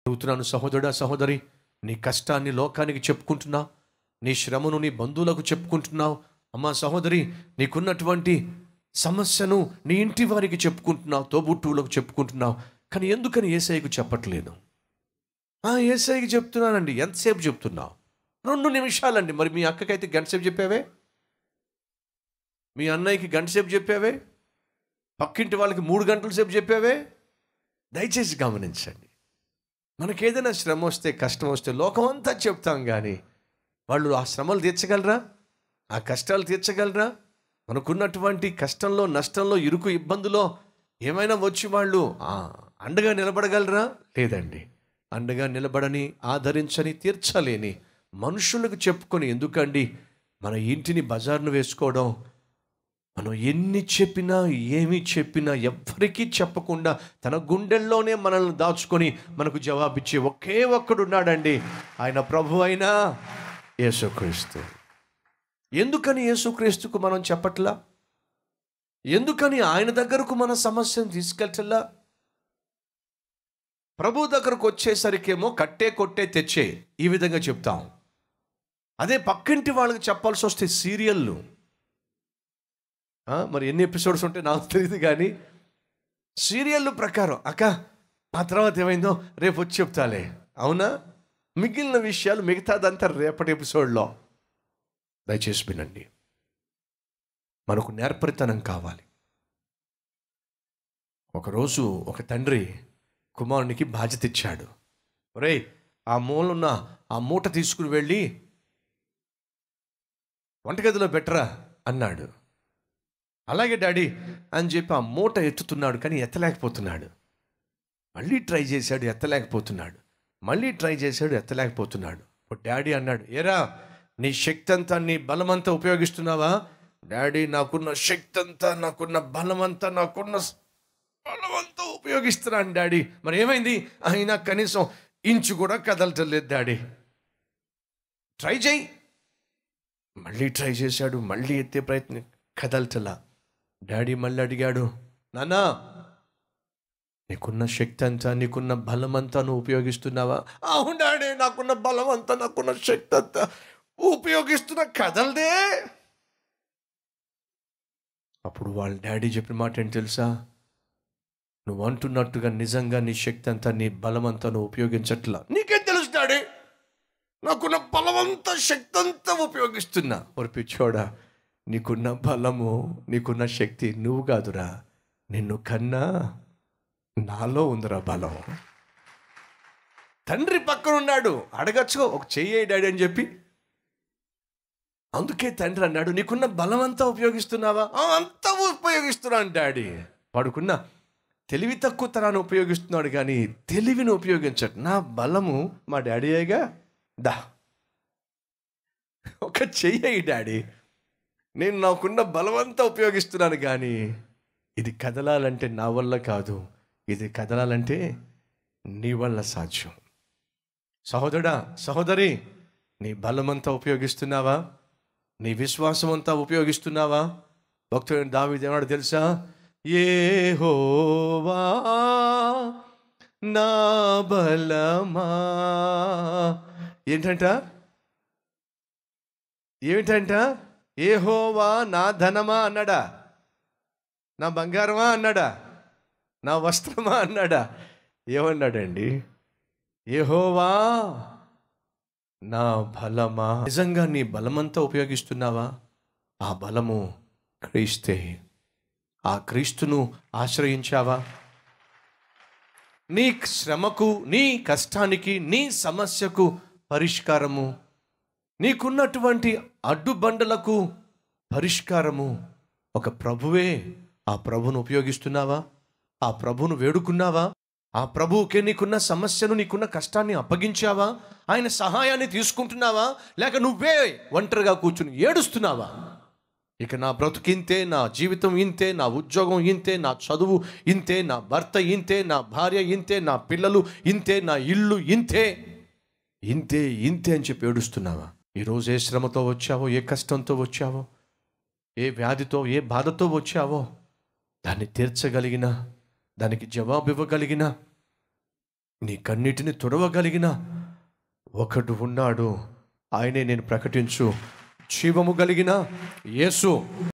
అడుగుతున్నాను సహోదరుడా సహోదరి నీ కష్టాన్ని లోకానికి చెప్పుకుంటున్నావు నీ శ్రమను నీ బంధువులకు చెప్పుకుంటున్నావు అమ్మా సహోదరి నీకున్నటువంటి సమస్యను నీ ఇంటి వారికి చెప్పుకుంటున్నావు తోబుట్టువులకు చెప్పుకుంటున్నావు కానీ ఎందుకని ఏసఐకి చెప్పట్లేదు ఆ ఏసఐకి చెప్తున్నానండి ఎంతసేపు చెప్తున్నావు రెండు నిమిషాలండి మరి మీ అక్కకైతే గంట సేపు చెప్పావే మీ అన్నయ్యకి గంట సేపు చెప్పావే పక్కింటి వాళ్ళకి మూడు గంటల సేపు చెప్పావే దయచేసి గమనించండి మనకేదైనా శ్రమ వస్తే కష్టం వస్తే లోకం అంతా చెప్తాం కానీ వాళ్ళు ఆ శ్రమలు తీర్చగలరా ఆ కష్టాలు తీర్చగలరా మనకున్నటువంటి కష్టంలో నష్టంలో ఇరుకు ఇబ్బందులో ఏమైనా వచ్చి వాళ్ళు ఆ, అండగా నిలబడగలరా లేదండి అండగా నిలబడని ఆదరించని తీర్చలేని మనుషులకు చెప్పుకొని ఎందుకండి మన ఇంటిని బజార్ను వేసుకోవడం మనం ఎన్ని చెప్పినా ఏమి చెప్పినా ఎవ్వరికీ చెప్పకుండా తన గుండెల్లోనే మనల్ని దాచుకొని మనకు జవాబిచ్చే ఒకే ఒక్కడు ఉన్నాడండి ఆయన ప్రభు అయినా యేసుక్రీస్తు ఎందుకని యేసుక్రీస్తుకు మనం చెప్పట్లా ఎందుకని ఆయన దగ్గరకు మన సమస్యను తీసుకెళ్ళట్లా ప్రభు దగ్గరకు వచ్చేసరికేమో కట్టే కొట్టే తెచ్చే ఈ విధంగా చెప్తాం అదే పక్కింటి వాళ్ళకి చెప్పాల్సి వస్తే సీరియల్లు ఆ, మరి ఎన్ని ఎపిసోడ్స్ ఉంటే నాకు తెలియదు కానీ సీరియల్ ప్రకారం అక్క ఆ తర్వాత ఏమైందో రేపు వచ్చి చెప్తాలే అవునా మిగిలిన విషయాలు మిగతాదంతా రేపటి ఎపిసోడ్లో దయచేసి వినండి మనకు నేర్పరితనం కావాలి ఒకరోజు ఒక తండ్రి కుమారునికి బాధ్యత ఇచ్చాడు ఒరేయ్ ఆ మూలన్న ఆ మూట తీసుకుని వెళ్ళి వంటగదిలో పెట్టరా అన్నాడు అలాగే డాడీ అని చెప్పి ఆ మూట ఎత్తుతున్నాడు కానీ ఎత్తలేకపోతున్నాడు మళ్ళీ ట్రై చేశాడు ఎత్తలేకపోతున్నాడు మళ్ళీ ట్రై చేశాడు ఎత్తలేకపోతున్నాడు ఇప్పుడు డాడీ అన్నాడు ఏరా నీ శక్తి అంతా నీ బలమంతా ఉపయోగిస్తున్నావా డాడీ నాకున్న శక్తి అంతా నాకున్న బలమంతా నాకున్న స్- బలమంతా ఉపయోగిస్తున్నాను డాడీ మరి ఏమైంది అయినా కనీసం ఇంచు కూడా కదలటం లేదు డాడీ ట్రై చేయి మళ్ళీ ట్రై చేశాడు మళ్ళీ ఎత్తే ప్రయత్నం కదలటలా డాడీ మళ్ళీ అడిగాడు నాన్నా నీకున్న శక్తి అంతా నీకున్న బలం అంతా నువ్వు ఉపయోగిస్తున్నావా అవును డాడీ నాకున్న బలం అంతా నాకున్న శక్తి అంతా ఉపయోగిస్తున్న కదలదే అప్పుడు వాళ్ళ డాడీ చెప్పిన మాట ఏంటి తెలుసా నువ్వు అంటున్నట్టుగా నిజంగా నీ శక్తి అంతా నీ బలం అంతా నువ్వు ఉపయోగించట్లా నీకేం తెలుసు డాడీ నాకున్న బలమంతా శక్తి అంతా ఉపయోగిస్తున్నా ఒక పిచ్చోడా నీకున్న బలము నీకున్న శక్తి నువ్వు కాదురా నిన్ను కన్నా నాలో ఉందిరా బలం తండ్రి పక్కన ఉన్నాడు అడగచ్చు ఒక చెయ్యి డాడీ అని చెప్పి అందుకే తండ్రి అన్నాడు నీకున్న బలం అంతా ఉపయోగిస్తున్నావా "ఆ, అంతా ఉపయోగిస్తున్నాను డాడీ వాడుకున్న తెలివి తక్కువ తరాన్ని ఉపయోగిస్తున్నాడు కానీ తెలివిని ఉపయోగించడు నా బలము మా డాడీ అయ్యగా దా ఒక చెయ్యి డాడీ నేను నాకున్న బలమంతా ఉపయోగిస్తున్నాను కానీ ఇది కదలాలంటే నా వల్ల కాదు ఇది కదలాలంటే నీ వల్ల సాధ్యం సహోదరుడా సహోదరి నీ బలమంతా ఉపయోగిస్తున్నావా నీ విశ్వాసం అంతా ఉపయోగిస్తున్నావా భక్తుడు దావిది ఏమన్నాడు తెలుసా ఏ హోవా నా బలమా ఏంటంట ఏమిటంట ఏ హోవా నా ధనమా అన్నాడా నా బంగారమా అన్నాడా నా వస్త్రమా అన్నాడా ఏమన్నాడండి ఏహోవా నా బలమా నిజంగా నీ బలమంతా ఉపయోగిస్తున్నావా ఆ బలము క్రీస్తే ఆ క్రీస్తును ఆశ్రయించావా నీ శ్రమకు నీ కష్టానికి నీ సమస్యకు పరిష్కారము నీకున్నటువంటి అడ్డుబండలకు పరిష్కారము ఒక ప్రభువే ఆ ప్రభును ఉపయోగిస్తున్నావా ఆ ప్రభును వేడుకున్నావా ఆ ప్రభువుకే నీకున్న సమస్యను నీకున్న కష్టాన్ని అప్పగించావా ఆయన సహాయాన్ని తీసుకుంటున్నావా లేక నువ్వే ఒంటరిగా కూర్చుని ఏడుస్తున్నావా ఇక నా బ్రతుకు ఇంతే నా జీవితం ఇంతే నా ఉద్యోగం ఇంతే నా చదువు ఇంతే నా భర్త ఇంతే నా భార్య ఇంతే నా పిల్లలు ఇంతే నా ఇల్లు ఇంతే ఇంతే ఇంతే అని చెప్పి ఏడుస్తున్నావా ఈరోజు ఏ శ్రమతో వచ్చావో ఏ కష్టంతో వచ్చావో ఏ వ్యాధితో ఏ బాధతో వచ్చావో దాన్ని తీర్చగలిగిన దానికి జవాబు ఇవ్వగలిగిన నీ కన్నిటిని తుడవగలిగిన ఒకడు ఉన్నాడు ఆయనే నేను ప్రకటించు జీవము కలిగిన యేసు